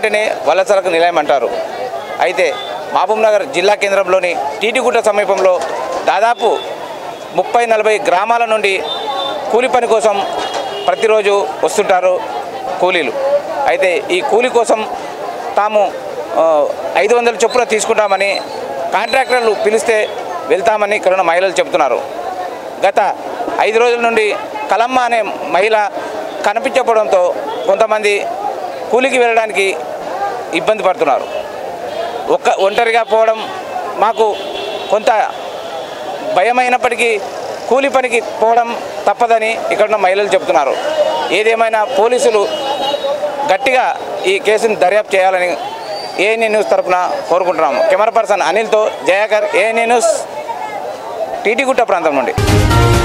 అంటేనే వలసలకు నిలయం అంటారు అయితే మహబూబ్ నగర్ జిల్లా కేంద్రంలోని టీటిగుట్ట సమీపంలో దాదాపు ముప్పై నలభై గ్రామాల నుండి కూలి పని కోసం ప్రతిరోజు వస్తుంటారు కూలీలు అయితే ఈ కూలి కోసం తాము ఆ, ఐదు వందల చొప్పున తీసుకుంటామని కాంట్రాక్టర్లు పిలిస్తే వెళ్తామని ఇక్కడ ఉన్న మహిళలు చెబుతున్నారు గత ఐదు రోజుల నుండి కలమ్మ అనే మహిళ కనిపించకపోవడంతో కొంతమంది కూలికి వెళ్ళడానికి ఇబ్బంది పడుతున్నారు ఒక్క ఒంటరిగా పోవడం మాకు కొంత భయమైనప్పటికీ కూలి పనికి పోవడం తప్పదని ఇక్కడ ఉన్న మహిళలు చెబుతున్నారు ఏదేమైనా పోలీసులు గట్టిగా ఈ కేసును దర్యాప్తు చేయాలని ఏఎన్ఏ న్యూస్ తరఫున కోరుకుంటున్నాము కెమెరా పర్సన్ అనిల్తో జయాకర్ ఏఎన్ఏ న్యూస్ టీటీగుట్ట ప్రాంతం నుండి